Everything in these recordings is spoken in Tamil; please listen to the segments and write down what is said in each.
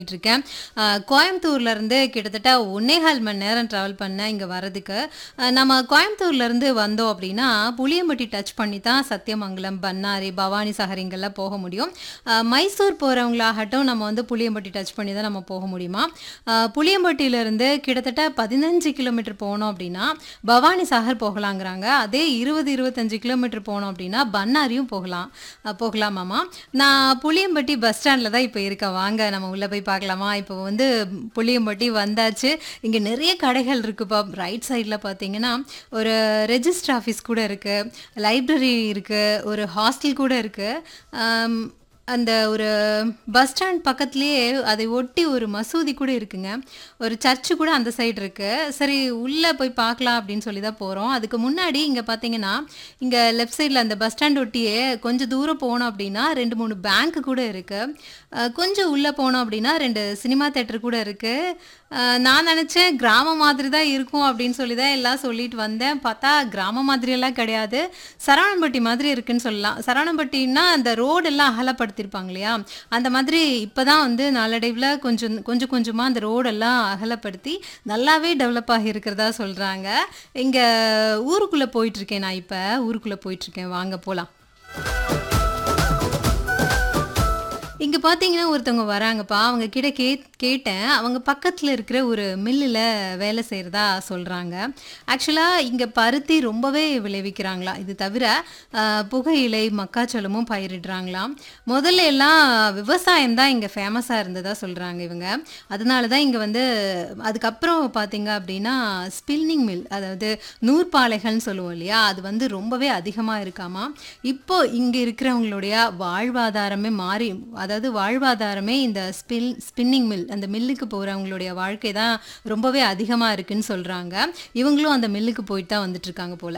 இருக்கேன் அ, கோயம்புத்தூர்ல இருந்து கிட்டத்தட்ட ஒன்னேகால் மணி நேரம் ட்ராவல் பண்ணேன் இங்க வரதுக்கு அ, நம்ம கோயம்புத்தூர்ல இருந்து வந்தோம் அப்படின்னா புளியம்பட்டி டச் பண்ணி தான் சத்தியமங்கலம் பன்னாரி பவானி சாகர் இங்கெல்லாம் போக முடியும் அ, மைசூர் போறவங்களாகட்டும் நம்ம வந்து புளியம்பட்டி டச் பண்ணி தான் நம்ம போக முடியுமா அ, புளியம்பட்டியில இருந்து கிட்டத்தட்ட பதினஞ்சு கிலோமீட்டர் போனோம் அப்படின்னா பவானி சாகர் போகலாங்கிறாங்க அதே இருபது இருபத்தஞ்சு கிலோமீட்டர் போனோம் அப்படின்னா பன்னாரியும் போகலாம் அ, போகலாமாமா நான் புளியம்பட்டி பஸ் ஸ்டாண்டில் தான் இப்போ இருக்கேன் வாங்க நம்ம உள்ளே போய் பார்க்கலாமா இப்போ வந்து புளியம்பட்டி வந்தாச்சு இங்கே நிறைய கடைகள் இருக்குப்பா ரைட் சைடில் பார்த்தீங்கன்னா ஒரு ரெஜிஸ்டர் ஆஃபீஸ் கூட இருக்குது லைப்ரரி இருக்குது ஒரு ஹாஸ்டல் கூட இருக்குது அந்த ஒரு பஸ் ஸ்டாண்ட் பக்கத்துலேயே அதை ஒட்டி ஒரு மசூதி கூட இருக்குங்க ஒரு சர்ச்சு கூட அந்த சைடு இருக்கு சரி உள்ளே போய் பார்க்கலாம் அப்படின்னு சொல்லி தான் போகிறோம் அதுக்கு முன்னாடி இங்கே பார்த்தீங்கன்னா இங்கே லெஃப்ட் சைடில் அந்த பஸ் ஸ்டாண்ட் ஒட்டியே கொஞ்சம் தூரம் போனோம் அப்படின்னா ரெண்டு மூணு பேங்க் கூட இருக்கு அஹ் கொஞ்சம் உள்ளே போனோம் அப்படின்னா ரெண்டு சினிமா தேட்டர் கூட இருக்கு அஹ் நான் நினச்சேன் கிராமம் மாதிரி தான் இருக்கும் அப்படின்னு சொல்லி தான் எல்லாம் சொல்லிட்டு வந்தேன் பார்த்தா கிராமம் மாதிரியெல்லாம் கிடையாது சரவணம்பட்டி மாதிரி இருக்குன்னு சொல்லலாம் சரவணம்பட்டின்னா அந்த ரோடெல்லாம் அகலப்படுத்தியிருப்பாங்க இல்லையா அந்த மாதிரி இப்போ தான் வந்து நாளடைவில் கொஞ்சம் கொஞ்சம் கொஞ்சமாக அந்த ரோடெல்லாம் அகலப்படுத்தி நல்லாவே டெவலப் ஆகி இருக்கிறதா சொல்கிறாங்க இங்கே ஊருக்குள்ளே போயிட்டுருக்கேன் நான் இப்போ ஊருக்குள்ளே போயிட்டுருக்கேன் வாங்க போகலாம் இங்கே பார்த்தீங்கன்னா ஒருத்தவங்க வராங்கப்பா அவங்க கிட்ட கே கேட்டேன் அவங்க பக்கத்தில் இருக்கிற ஒரு மில்லில் வேலை செய்கிறதா சொல்கிறாங்க ஆக்சுவலாக இங்கே பருத்தி ரொம்பவே விளைவிக்கிறாங்களாம் இது தவிர ஆஹ், புகையிலை மக்காச்சோளமும் பயிரிடுறாங்களாம் முதல்ல எல்லாம் விவசாயம் தான் இங்கே ஃபேமஸாக இருந்ததா சொல்கிறாங்க இவங்க அதனால தான் இங்கே வந்து அதுக்கப்புறம் பார்த்தீங்க அப்படின்னா ஸ்பின்னிங் மில் அதாவது நூற்பாலைகள்னு சொல்லுவோம் இல்லையா அது வந்து ரொம்பவே அதிகமாக இருக்காமா இப்போ இங்கே இருக்கிறவங்களுடைய வாழ்வாதாரமே மாறி அதாவது வாழ்வாதாரமே இந்த ஸ்பில் ஸ்பின்னிங் மில் அந்த மில்லுக்கு போகிறவங்களுடைய வாழ்க்கை தான் ரொம்பவே அதிகமாக இருக்குன்னு சொல்கிறாங்க இவங்களும் அந்த மில்லுக்கு போயிட்டு தான் வந்துட்டு இருக்காங்க போல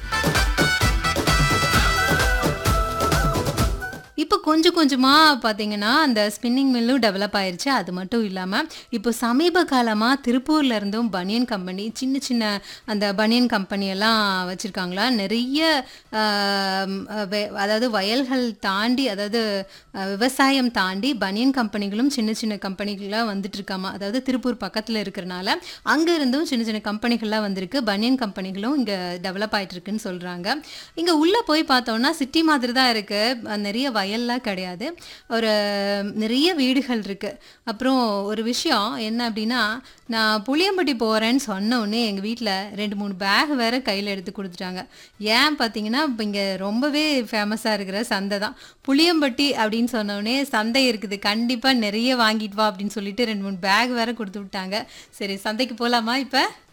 இப்போ கொஞ்சம் கொஞ்சமாக பார்த்தீங்கன்னா அந்த ஸ்பின்னிங் மில்லும் டெவலப் ஆயிருச்சு அது மட்டும் இல்லாமல் இப்போ சமீப காலமாக திருப்பூர்ல இருந்தும் பனியன் கம்பெனி சின்ன சின்ன அந்த பனியன் கம்பெனி எல்லாம் வச்சுருக்காங்களா நிறைய ஆம், வெ- அதாவது வயல்கள் தாண்டி அதாவது அஹ், விவசாயம் தாண்டி பனியன் கம்பெனிகளும் சின்ன சின்ன கம்பெனிகளாக வந்துட்டு இருக்காமா அதாவது திருப்பூர் பக்கத்தில் இருக்கிறனால அங்கே இருந்தும் சின்ன சின்ன கம்பெனிகள்லாம் வந்திருக்கு பனியன் கம்பெனிகளும் இங்கே டெவலப் ஆயிட்டு இருக்குன்னு சொல்கிறாங்க இங்கே உள்ளே போய் பார்த்தோம்னா சிட்டி மாதிரி தான் இருக்குது நிறைய வயல்லாம் கிடையாது ஒரு நிறைய வீடுகள் இருக்குது அப்புறம் ஒரு விஷயம் என்ன அப்படின்னா நான் புளியம்பட்டி போகிறேன்னு சொன்ன உடனே எங்கள் வீட்டில் ரெண்டு மூணு பேக் வேற கையில் எடுத்து கொடுத்துட்டாங்க ஏன் பார்த்தீங்கன்னா இப்போ இங்கே ரொம்பவே ஃபேமஸாக இருக்கிற சந்தை தான் புளியம்பட்டி அப்படின்னு சொன்ன உடனே சந்தை இருக்குது கண்டிப்பாக நிறைய வாங்கிட்டு வா அப்படின்னு சொல்லிட்டு ரெண்டு மூணு பேக் வேற கொடுத்து விட்டாங்க சரி சந்தைக்கு போகலாமா இப்போ